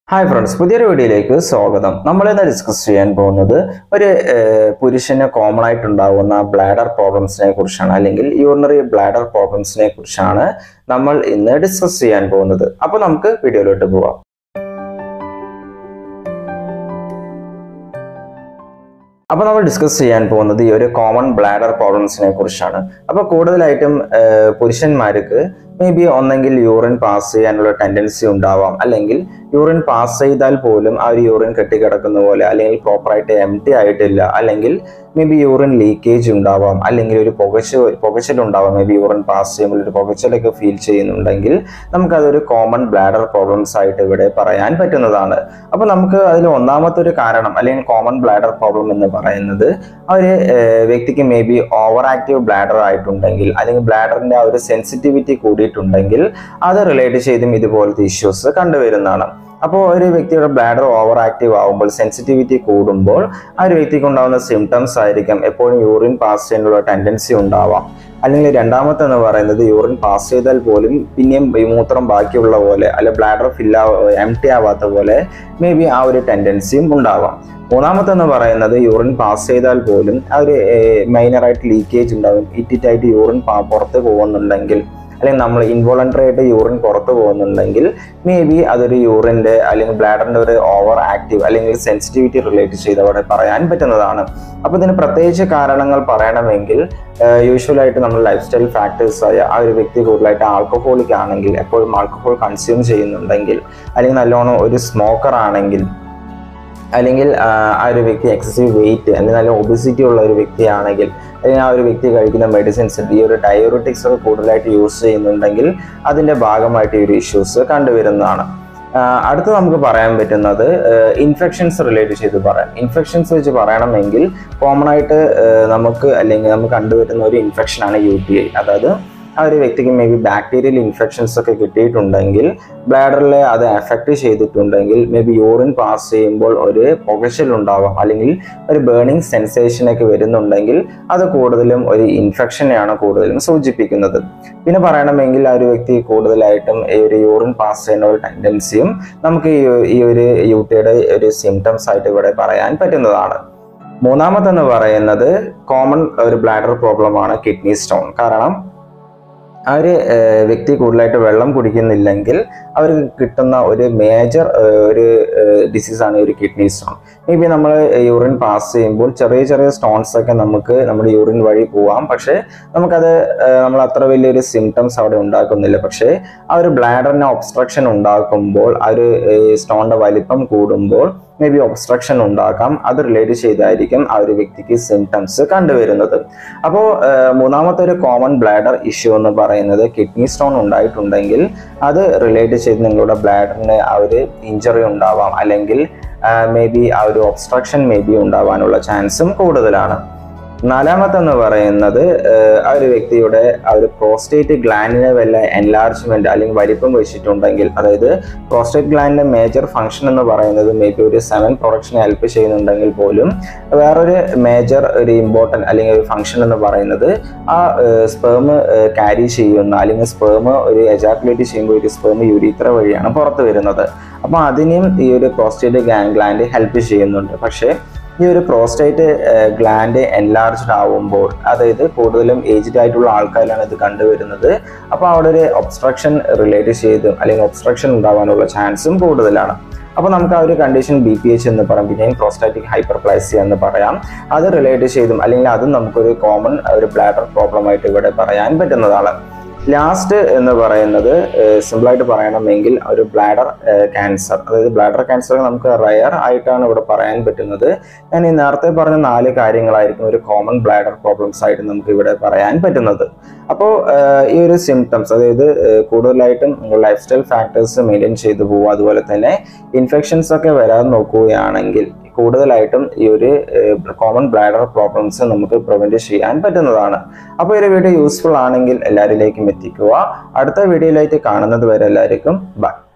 hi friends പുതിയൊരു വീഡിയോയിലേക്ക് സ്വാഗതം നമ്മൾ ഇന്ന് ഡിസ്കസ് ചെയ്യാൻ പോകുന്നത് ഒരു ഏഹ്, പുരുഷന് കോമൺ ആയിട്ടുണ്ടാകുന്ന ബ്ലാഡർ പ്രോബ്ലംസിനെ കുറിച്ചാണ് അല്ലെങ്കിൽ യൂറിനറി ബ്ലാഡർ പ്രോബ്ലംസിനെ കുറിച്ചാണ് നമ്മൾ ഇന്ന് ഡിസ്കസ് ചെയ്യാൻ പോകുന്നത് അപ്പോൾ നമുക്ക് വീഡിയോയിലോട്ട് പോവാം അപ്പോൾ നമ്മൾ ഡിസ്കസ് ചെയ്യാൻ പോകുന്നത് ഈ ഒരു കോമൺ ബ്ലാഡർ പ്രോബ്ലംസിനെ കുറിച്ചാണ് അപ്പോൾ കൂടുതലായിട്ടും ഏഹ്, പുരുഷന്മാർക്ക് മേ ബി ഒന്നെങ്കിൽ യൂറിൻ പാസ് ചെയ്യാനുള്ള ടെൻഡൻസി ഉണ്ടാവാം അല്ലെങ്കിൽ യൂറിൻ പാസ് ചെയ്താൽ പോലും ആ ഒരു യൂറിൻ കെട്ടിക്കിടക്കുന്ന പോലെ അല്ലെങ്കിൽ പ്രോപ്പറായിട്ട് എം ടി ആയിട്ടില്ല അല്ലെങ്കിൽ മേ ബി യൂറിൻ ലീക്കേജ് ഉണ്ടാവാം അല്ലെങ്കിൽ ഒരു പുകച്ച പുകച്ചിൽ ഉണ്ടാവാം മേ ബി യൂറിൻ പാസ് ചെയ്യുമ്പോൾ ഒരു പുകച്ചിലൊക്കെ ഫീൽ ചെയ്യുന്നുണ്ടെങ്കിൽ നമുക്കതൊരു കോമൺ ബ്ലാഡർ പ്രോബ്ലംസ് ആയിട്ട് ഇവിടെ പറയാൻ പറ്റുന്നതാണ് അപ്പോൾ നമുക്ക് അതിൽ ഒന്നാമത്തെ ഒരു കാരണം അല്ലെങ്കിൽ കോമൺ ബ്ലാഡർ പ്രോബ്ലം എന്ന് പറയുന്നത് ആ ഒരു ഏഹ്, വ്യക്തിക്ക് may be over active bladder ആയിട്ടുണ്ടെങ്കിൽ അല്ലെങ്കിൽ ബ്ലാഡറിന്റെ ആ ഒരു സെൻസിറ്റിവിറ്റി കൂടിയിട്ടുണ്ടെങ്കിൽ അത് റിലേറ്റ് ചെയ്തും ഇതുപോലത്തെ ഇഷ്യൂസ് കണ്ടുവരുന്നതാണ് അപ്പോൾ ഒരു വ്യക്തിയുടെ ബ്ലാഡർ ഓവർ ആക്റ്റീവ് ആകുമ്പോൾ സെൻസിറ്റിവിറ്റി കൂടുമ്പോൾ ആ ഒരു വ്യക്തിക്ക് ഉണ്ടാകുന്ന സിംറ്റംസ് ആയിരിക്കും എപ്പോഴും യൂറിൻ പാസ് ചെയ്യാനുള്ള ടെൻഡൻസി ഉണ്ടാവാം അല്ലെങ്കിൽ രണ്ടാമത്തെ എന്ന് പറയുന്നത് യൂറിൻ പാസ് ചെയ്താൽ പോലും പിന്നെയും ഈ മൂത്രം ബാക്കിയുള്ള പോലെ അല്ലെ ബ്ലാഡർ ഫില്ലാ എം ടി ആവാത്ത പോലെ മേ ബി ആ ഒരു ടെൻഡൻസിയും ഉണ്ടാവാം മൂന്നാമത്തെ എന്ന് പറയുന്നത് യൂറിൻ പാസ് ചെയ്താൽ പോലും ആ ഒരു മൈനറായിട്ട് ലീക്കേജ് ഉണ്ടാവും ഇറ്റിറ്റായിട്ട് യൂറിൻ പുറത്ത് പോകുന്നുണ്ടെങ്കിൽ അല്ലെങ്കിൽ നമ്മൾ ഇൻവോളണ്ടറി ആയിട്ട് യൂറിൻ പുറത്ത് പോകുന്നുണ്ടെങ്കിൽ മേ ബി അതൊരു യൂറിൻ്റെ അല്ലെങ്കിൽ ബ്ലാഡറിൻ്റെ ഒരു ഓവർ ആക്റ്റീവ് അല്ലെങ്കിൽ സെൻസിറ്റിവിറ്റി റിലേറ്റ് ചെയ്ത് അവിടെ പറയാൻ പറ്റുന്നതാണ് അപ്പോൾ ഇതിന് പ്രത്യേകിച്ച് കാരണങ്ങൾ പറയണമെങ്കിൽ യൂഷ്വലായിട്ട് നമ്മൾ ലൈഫ് സ്റ്റൈൽ ഫാക്ടേഴ്സ് ആയ ആ ഒരു വ്യക്തി കൂടുതലായിട്ട് ആൽക്കഹോളിക് ആണെങ്കിൽ എപ്പോഴും ആൽക്കഹോൾ കൺസ്യൂം ചെയ്യുന്നുണ്ടെങ്കിൽ അല്ലെങ്കിൽ നല്ലോണം ഒരു സ്മോക്കർ ആണെങ്കിൽ അല്ലെങ്കിൽ ആ, ആ ഒരു വ്യക്തി എക്സസീവ് വെയിറ്റ് അല്ലെങ്കിൽ നല്ല ഒബിസിറ്റി ഉള്ള ഒരു വ്യക്തിയാണെങ്കിൽ അല്ലെങ്കിൽ ആ ഒരു വ്യക്തി കഴിക്കുന്ന മെഡിസിൻസ് ഈ ഒരു ഡയോറിറ്റിക്സ് ഒക്കെ കൂടുതലായിട്ട് യൂസ് ചെയ്യുന്നുണ്ടെങ്കിൽ അതിന്റെ ഭാഗമായിട്ട് ഈ ഒരു ഇഷ്യൂസ് കണ്ടുവരുന്നതാണ് ആ, അടുത്ത് നമുക്ക് പറയാൻ പറ്റുന്നത് ഇൻഫെക്ഷൻസ് റിലേറ്റ് ചെയ്ത് പറയാം ഇൻഫെക്ഷൻസ് വെച്ച് പറയണമെങ്കിൽ കോമൺ ആയിട്ട് ആ, നമുക്ക് അല്ലെങ്കിൽ നമുക്ക് കണ്ടുവരുന്ന ഒരു ഇൻഫെക്ഷനാണ് യു ടി ഐ അതായത് ആ ഒരു വ്യക്തിക്ക് മേ ബി ബാക്ടീരിയൽ ഇൻഫെക്ഷൻസ് ഒക്കെ കിട്ടിയിട്ടുണ്ടെങ്കിൽ ബ്ലാഡറിൽ അത് എഫക്റ്റ് ചെയ്തിട്ടുണ്ടെങ്കിൽ മേ ബി യൂറിൻ പാസ് ചെയ്യുമ്പോൾ ഒരു പുകച്ചിൽ ഉണ്ടാവാം അല്ലെങ്കിൽ ഒരു ബേണിംഗ് സെൻസേഷൻ ഒക്കെ വരുന്നുണ്ടെങ്കിൽ അത് കൂടുതലും ഒരു ഇൻഫെക്ഷനെയാണ് കൂടുതലും സൂചിപ്പിക്കുന്നത് പിന്നെ പറയണമെങ്കിൽ ആ ഒരു വ്യക്തി കൂടുതലായിട്ടും ഈ ഒരു യൂറിൻ പാസ് ചെയ്യുന്ന ഒരു ടെൻഡൻസിയും നമുക്ക് ഈ ഈ ഒരു യു ടിയുടെ ഒരു സിംറ്റംസ് ആയിട്ട് ഇവിടെ പറയാൻ പറ്റുന്നതാണ് മൂന്നാമത്തെന്ന് പറയുന്നത് കോമൺ ഒരു ബ്ലാഡർ പ്രോബ്ലമാണ് കിഡ്നി സ്റ്റോൺ കാരണം ആ ഒരു ഏഹ്, വ്യക്തി കൂടുതലായിട്ട് വെള്ളം കുടിക്കുന്നില്ലെങ്കിൽ അവർക്ക് കിട്ടുന്ന ഒരു മേജർ ഒരു ഡിസീസാണ് ഈ ഒരു കിഡ്നി സ്റ്റോൺ മേ ബി നമ്മൾ യൂറിൻ പാസ് ചെയ്യുമ്പോൾ ചെറിയ ചെറിയ സ്റ്റോൺസ് ഒക്കെ നമുക്ക് നമ്മുടെ യൂറിൻ വഴി പോവാം പക്ഷേ നമുക്കത് ഏഹ്, നമ്മൾ അത്ര വലിയൊരു സിംറ്റംസ് അവിടെ ഉണ്ടാക്കുന്നില്ല പക്ഷേ ആ ഒരു ബ്ലാഡറിന് ഒബ്സ്ട്രക്ഷൻ ഉണ്ടാക്കുമ്പോൾ ആ ഒരു സ്റ്റോണിന്റെ വലിപ്പം കൂടുമ്പോൾ മേ ബി ഒബ്സ്ട്രക്ഷൻ ഉണ്ടാക്കാം അത് റിലേറ്റ് ചെയ്തായിരിക്കും ആ ഒരു വ്യക്തിക്ക് സിംറ്റംസ് കണ്ടുവരുന്നത് അപ്പോൾ മൂന്നാമത്തെ ഒരു കോമൺ ബ്ലാഡർ ഇഷ്യൂ എന്ന് പറയുന്നത് കിഡ്നി സ്റ്റോൺ ഉണ്ടായിട്ടുണ്ടെങ്കിൽ അത് റിലേറ്റ് ചെയ്ത് നിങ്ങളുടെ ബ്ലാഡറിന് ആ ഒരു ഇഞ്ചറി ഉണ്ടാവാം അല്ലെങ്കിൽ മേ ബി ആ ഒരു ഒബ്സ്ട്രക്ഷൻ മേ ബി ഉണ്ടാവാനുള്ള ചാൻസും കൂടുതലാണ് നാലാമത്തെ എന്ന് പറയുന്നത് ഏഹ്, ആ ഒരു വ്യക്തിയുടെ ആ ഒരു പ്രോസ്റ്റേറ്റ് ഗ്ലാൻഡിനെ വല്ല എൻലാർജ്മെന്റ് അല്ലെങ്കിൽ വലിപ്പം വെച്ചിട്ടുണ്ടെങ്കിൽ അതായത് പ്രോസ്റ്റേറ്റ് ഗ്ലാൻഡിന്റെ മേജർ ഫംഗ്ഷൻ എന്ന് പറയുന്നത് മേ ബി ഒരു സെവൻ പ്രൊഡക്ഷനെ ഹെൽപ്പ് ചെയ്യുന്നുണ്ടെങ്കിൽ പോലും വേറൊരു മേജർ ഒരു ഇമ്പോർട്ടൻറ്റ് അല്ലെങ്കിൽ ഒരു ഫംഗ്ഷൻ എന്ന് പറയുന്നത് ആ സ്പേം ക്യാരി ചെയ്യുന്ന അല്ലെങ്കിൽ സ്പേം ഒരു എജാക്കുലേറ്റ് ചെയ്യുമ്പോൾ ഒരു സ്പേം യൂരിത്ര വഴിയാണ് പുറത്ത് വരുന്നത് അപ്പോൾ അതിനെയും ഈ ഒരു പ്രോസ്റ്റേറ്റ് ഗ്ലാൻഡ് ഹെൽപ്പ് ചെയ്യുന്നുണ്ട് പക്ഷേ ഈ ഒരു പ്രോസ്റ്റേറ്റ് ഗ്ലാൻഡ് എൻലാർജ്ഡ് ആവുമ്പോൾ അതായത് കൂടുതലും ഏജ്ഡ് ആയിട്ടുള്ള ആൾക്കാരിലാണ് ഇത് കണ്ടുവരുന്നത് അപ്പോൾ അവിടെ ഒരു ഒബ്സ്ട്രക്ഷൻ റിലേറ്റ് ചെയ്ത് അല്ലെങ്കിൽ ഒബ്സ്ട്രക്ഷൻ ഉണ്ടാവാനുള്ള ചാൻസും കൂടുതലാണ് അപ്പോൾ നമുക്ക് ആ ഒരു കണ്ടീഷൻ ബി പി എച്ച് എന്ന് പറയാം പിന്നെ പ്രോസ്റ്റാറ്റിക് ഹൈപ്പർപ്ലൈസിയ എന്ന് പറയാം അത് റിലേറ്റ് ചെയ്തും അല്ലെങ്കിൽ അതും നമുക്കൊരു കോമൺ ഒരു ബ്ലാഡർ പ്രോബ്ലം ആയിട്ട് ഇവിടെ പറയാൻ പറ്റുന്നതാണ് ലാസ്റ്റ് എന്ന് പറയുന്നത് സിമ്പിളായിട്ട് പറയണമെങ്കിൽ ഒരു ബ്ലാഡർ ക്യാൻസർ അതായത് ബ്ലാഡർ ക്യാൻസർ നമുക്ക് റയർ ആയിട്ടാണ് ഇവിടെ പറയാൻ പറ്റുന്നത് ഞാൻ ഈ നേരത്തെ പറഞ്ഞ നാല് കാര്യങ്ങളായിരിക്കും ഒരു കോമൺ ബ്ലാഡർ പ്രോബ്ലംസ് ആയിട്ട് നമുക്ക് ഇവിടെ പറയാൻ പറ്റുന്നത് അപ്പോൾ ഈ ഒരു സിംറ്റംസ് അതായത് ഏഹ്, കൂടുതലായിട്ടും ലൈഫ് സ്റ്റൈൽ ഫാക്ടേഴ്സ് മെയിൻറ്റെയിൻ ചെയ്തു പോകുക അതുപോലെ തന്നെ ഇൻഫെക്ഷൻസ് ഒക്കെ വരാതെ നോക്കുകയാണെങ്കിൽ കൂടുതലായിട്ടും ഈ ഒരു കോമൺ ബ്ലാഡർ പ്രോബ്ലംസ് നമുക്ക് പ്രിവെന്റ് ചെയ്യാൻ പറ്റുന്നതാണ് അപ്പോൾ ഈ ഒരു വീഡിയോ യൂസ്ഫുൾ ആണെങ്കിൽ എല്ലാവരിലേക്കും എത്തിക്കുക അടുത്ത വീഡിയോയിലേക്ക് കാണുന്നത് വരെ എല്ലാവർക്കും ബൈ